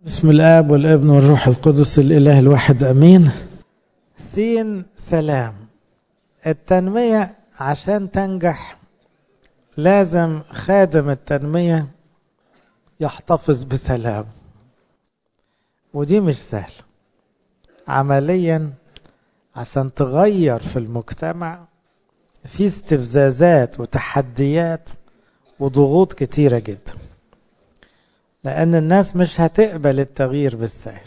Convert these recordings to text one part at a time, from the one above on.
بسم الآب والابن والروح القدس الإله الواحد أمين سين سلام التنمية عشان تنجح لازم خادم التنمية يحتفظ بسلام ودي مش سهل عمليا عشان تغير في المجتمع في استفزازات وتحديات وضغوط كتيرة جدا لأن الناس مش هتقبل التغيير بالسهل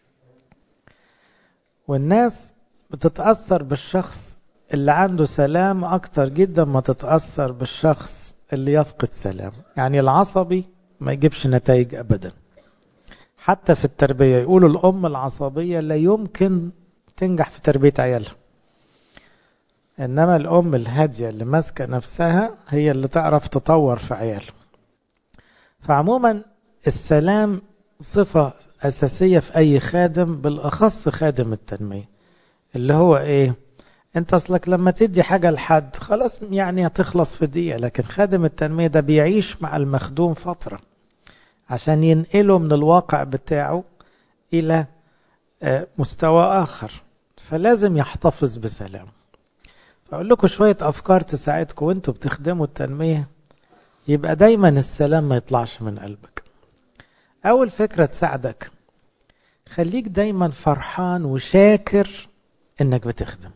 والناس بتتأثر بالشخص اللي عنده سلام أكتر جدا ما تتأثر بالشخص اللي يفقد سلام يعني العصبي ما يجيبش نتائج أبدا حتى في التربية يقولوا الأم العصبية لا يمكن تنجح في تربية عيالها إنما الأم الهادية اللي ماسكة نفسها هي اللي تعرف تطور في عيالها فعموما السلام صفة أساسية في أي خادم بالأخص خادم التنمية اللي هو إيه أنت أصلك لما تدي حاجة لحد خلاص يعني هتخلص في دقيقة لكن خادم التنمية ده بيعيش مع المخدوم فترة عشان ينقله من الواقع بتاعه إلى مستوى آخر فلازم يحتفظ بسلام فأقول لكم شوية أفكار تساعدكم وانتوا بتخدموا التنمية يبقى دايما السلام ما يطلعش من قلبك أول فكرة تساعدك خليك دايما فرحان وشاكر إنك بتخدم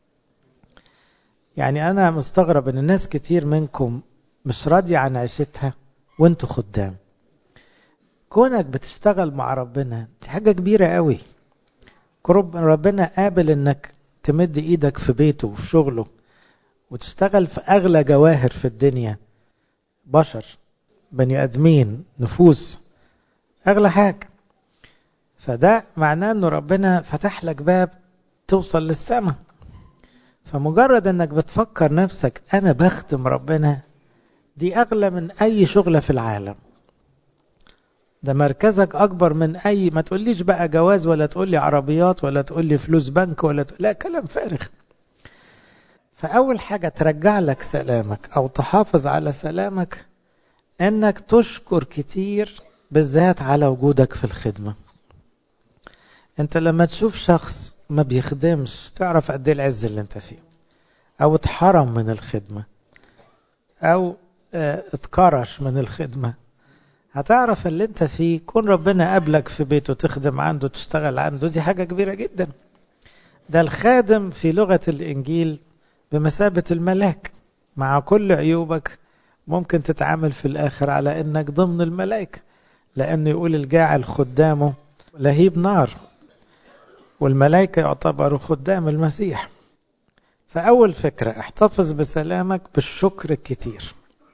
يعني أنا مستغرب إن الناس كتير منكم مش راضية عن عيشتها وانتوا خدام كونك بتشتغل مع ربنا دي حاجة كبيرة قوي ربنا قابل إنك تمد إيدك في بيته وفي شغله وتشتغل في أغلى جواهر في الدنيا بشر بني ادمين نفوس اغلى حاجه فده معناه انه ربنا فتح لك باب توصل للسماء فمجرد انك بتفكر نفسك انا بخدم ربنا دي اغلى من اي شغله في العالم ده مركزك اكبر من اي ما تقوليش بقى جواز ولا تقولي عربيات ولا تقولي فلوس بنك ولا تقول... لا كلام فارغ فاول حاجه ترجع لك سلامك او تحافظ على سلامك انك تشكر كتير بالذات على وجودك في الخدمة انت لما تشوف شخص ما بيخدمش تعرف قد ايه العز اللي انت فيه او اتحرم من الخدمة او اه اتكرش من الخدمة هتعرف اللي انت فيه كون ربنا قابلك في بيته تخدم عنده تشتغل عنده دي حاجة كبيرة جدا ده الخادم في لغة الانجيل بمثابة الملاك مع كل عيوبك ممكن تتعامل في الآخر على أنك ضمن الملائكة لأنه يقول الجاعل خدامه لهيب نار والملائكة يعتبروا خدام المسيح فأول فكرة احتفظ بسلامك بالشكر الكتير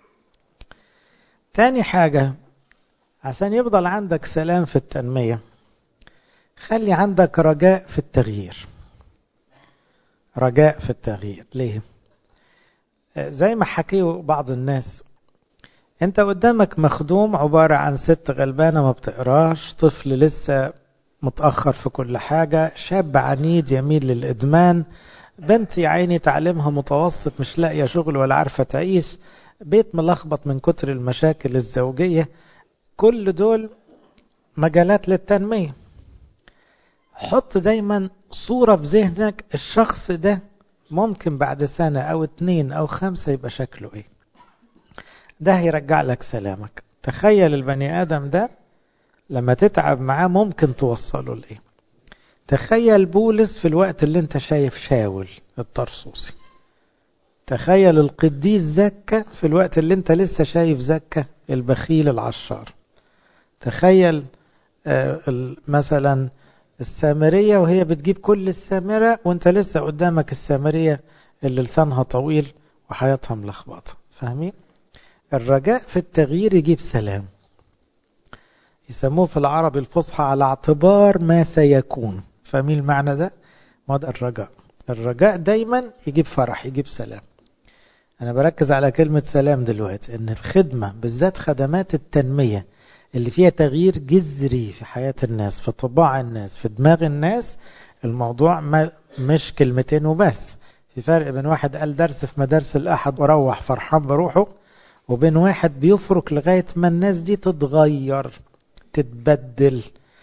تاني حاجة عشان يفضل عندك سلام في التنمية خلي عندك رجاء في التغيير رجاء في التغيير ليه؟ زي ما حكيه بعض الناس انت قدامك مخدوم عبارة عن ست غلبانة ما بتقراش طفل لسه متأخر في كل حاجة شاب عنيد يميل للإدمان بنت يا عيني تعليمها متوسط مش لاقية شغل ولا عارفة تعيش بيت ملخبط من كتر المشاكل الزوجية كل دول مجالات للتنمية حط دايما صورة في ذهنك الشخص ده ممكن بعد سنة أو اتنين أو خمسة يبقى شكله إيه ده هيرجع لك سلامك تخيل البني آدم ده لما تتعب معاه ممكن توصله لإيه تخيل بولس في الوقت اللي انت شايف شاول الطرسوسي تخيل القديس زكا في الوقت اللي انت لسه شايف زكا البخيل العشار تخيل آه مثلا السامرية وهي بتجيب كل السامرة وانت لسه قدامك السامرية اللي لسانها طويل وحياتها ملخبطة فاهمين؟ الرجاء في التغيير يجيب سلام يسموه في العربي الفصحى على اعتبار ما سيكون فاهمين المعنى ده؟ ما ده الرجاء الرجاء دايما يجيب فرح يجيب سلام انا بركز على كلمة سلام دلوقتي ان الخدمة بالذات خدمات التنمية اللي فيها تغيير جذري في حياة الناس في طباع الناس في دماغ الناس الموضوع ما مش كلمتين وبس في فرق بين واحد قال درس في مدارس الأحد وروح فرحان بروحه وبين واحد بيفرك لغاية ما الناس دي تتغير تتبدل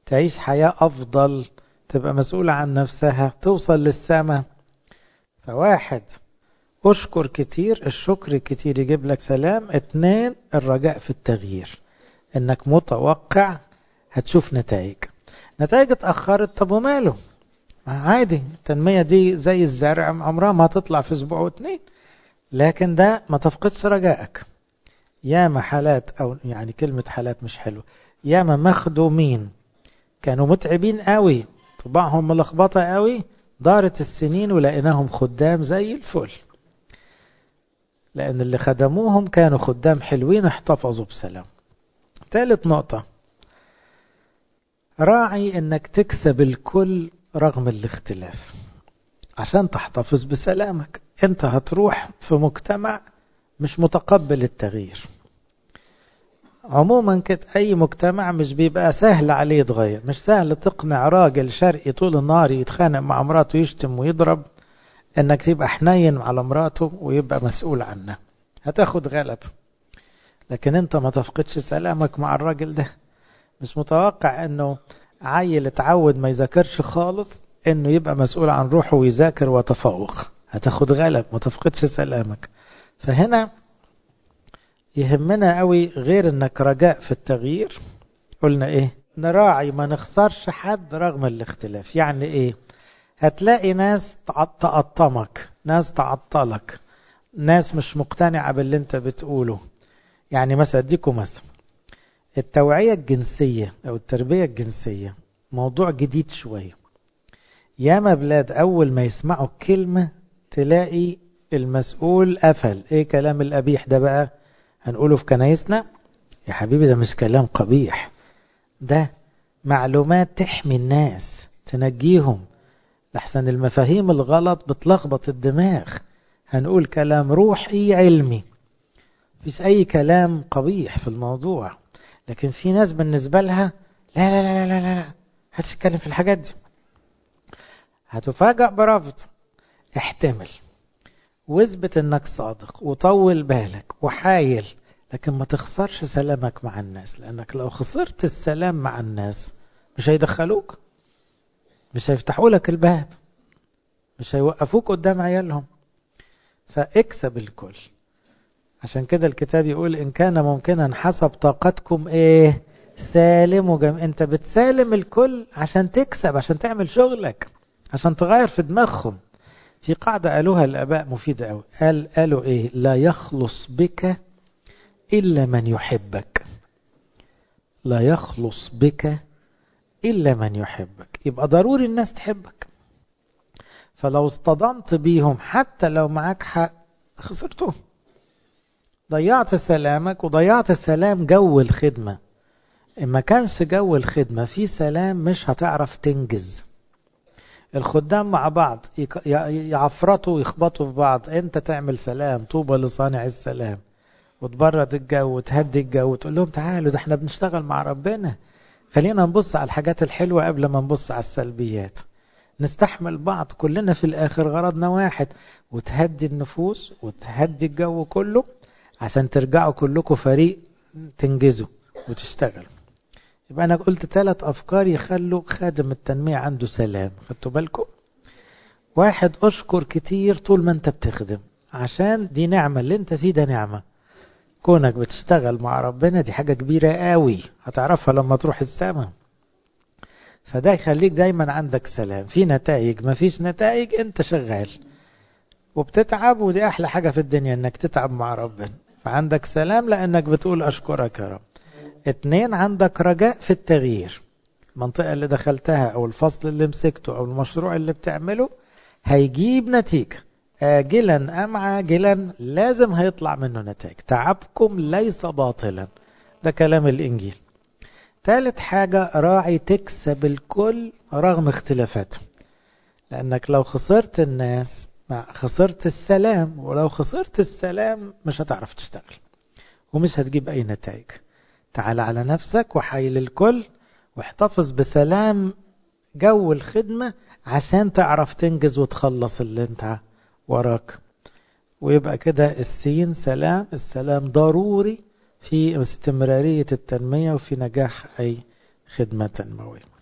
تعيش حياة أفضل تبقى مسؤولة عن نفسها توصل للسماء فواحد اشكر كتير الشكر كتير يجيب لك سلام اتنين الرجاء في التغيير انك متوقع هتشوف نتائج نتائج اتأخرت طب وماله عادي التنمية دي زي الزرع عمرها ما تطلع في اسبوع واتنين لكن ده ما تفقدش رجائك ياما حالات او يعني كلمة حالات مش حلوة ياما مخدومين كانوا متعبين قوي طباعهم ملخبطة قوي دارت السنين ولقيناهم خدام زي الفل لأن اللي خدموهم كانوا خدام حلوين احتفظوا بسلام ثالث نقطة راعي انك تكسب الكل رغم الاختلاف عشان تحتفظ بسلامك انت هتروح في مجتمع مش متقبل التغيير عموما كده اي مجتمع مش بيبقى سهل عليه يتغير مش سهل تقنع راجل شرقي طول النهار يتخانق مع مراته يشتم ويضرب انك تبقى حنين على مراته ويبقى مسؤول عنها هتاخد غلب لكن انت ما تفقدش سلامك مع الراجل ده مش متوقع انه عيل اتعود ما يذاكرش خالص انه يبقى مسؤول عن روحه ويذاكر ويتفوق هتاخد غلب ما تفقدش سلامك فهنا يهمنا قوي غير انك رجاء في التغيير قلنا ايه نراعي ما نخسرش حد رغم الاختلاف يعني ايه هتلاقي ناس تقطمك ناس تعطلك ناس مش مقتنعة باللي انت بتقوله يعني مثلا اديكم مثلا التوعية الجنسية او التربية الجنسية موضوع جديد شوية ياما بلاد اول ما يسمعوا كلمة تلاقي المسؤول قفل ايه كلام القبيح ده بقى هنقوله في كنايسنا يا حبيبي ده مش كلام قبيح ده معلومات تحمي الناس تنجيهم لحسن المفاهيم الغلط بتلخبط الدماغ هنقول كلام روحي علمي مفيش اي كلام قبيح في الموضوع لكن في ناس بالنسبة لها لا لا لا لا لا لا هتتكلم في الحاجات دي هتفاجأ برفض احتمل واثبت انك صادق وطول بالك وحايل لكن ما تخسرش سلامك مع الناس لانك لو خسرت السلام مع الناس مش هيدخلوك مش هيفتحوا لك الباب مش هيوقفوك قدام عيالهم فاكسب الكل عشان كده الكتاب يقول إن كان ممكنا حسب طاقتكم إيه سالموا جم... أنت بتسالم الكل عشان تكسب عشان تعمل شغلك عشان تغير في دماغهم في قاعدة قالوها الآباء مفيدة أوي قال قالوا إيه لا يخلص بك إلا من يحبك لا يخلص بك إلا من يحبك يبقى ضروري الناس تحبك فلو اصطدمت بيهم حتى لو معاك حق خسرتهم ضيعت سلامك وضيعت سلام جو الخدمة إن ما كانش جو الخدمة في سلام مش هتعرف تنجز الخدام مع بعض يعفرطوا ويخبطوا في بعض انت تعمل سلام طوبى لصانع السلام وتبرد الجو وتهدي الجو وتقول لهم تعالوا ده احنا بنشتغل مع ربنا خلينا نبص على الحاجات الحلوة قبل ما نبص على السلبيات نستحمل بعض كلنا في الآخر غرضنا واحد وتهدي النفوس وتهدي الجو كله عشان ترجعوا كلكم فريق تنجزوا وتشتغلوا يبقى أنا قلت ثلاث أفكار يخلوا خادم التنمية عنده سلام خدتوا بالكم واحد أشكر كتير طول ما أنت بتخدم عشان دي نعمة اللي أنت فيه ده نعمة كونك بتشتغل مع ربنا دي حاجة كبيرة قوي هتعرفها لما تروح السماء فده يخليك دايما عندك سلام في نتائج ما فيش نتائج انت شغال وبتتعب ودي احلى حاجة في الدنيا انك تتعب مع ربنا فعندك سلام لانك بتقول اشكرك يا رب اتنين عندك رجاء في التغيير المنطقة اللي دخلتها او الفصل اللي مسكته او المشروع اللي بتعمله هيجيب نتيجة آجلا أم عاجلا لازم هيطلع منه نتائج تعبكم ليس باطلا ده كلام الإنجيل ثالث حاجة راعي تكسب الكل رغم اختلافاتهم لأنك لو خسرت الناس خسرت السلام ولو خسرت السلام مش هتعرف تشتغل ومش هتجيب أي نتائج تعال على نفسك وحايل الكل واحتفظ بسلام جو الخدمة عشان تعرف تنجز وتخلص اللي انت وراك ويبقى كده السين سلام السلام ضروري في استمرارية التنمية وفي نجاح أي خدمة تنموية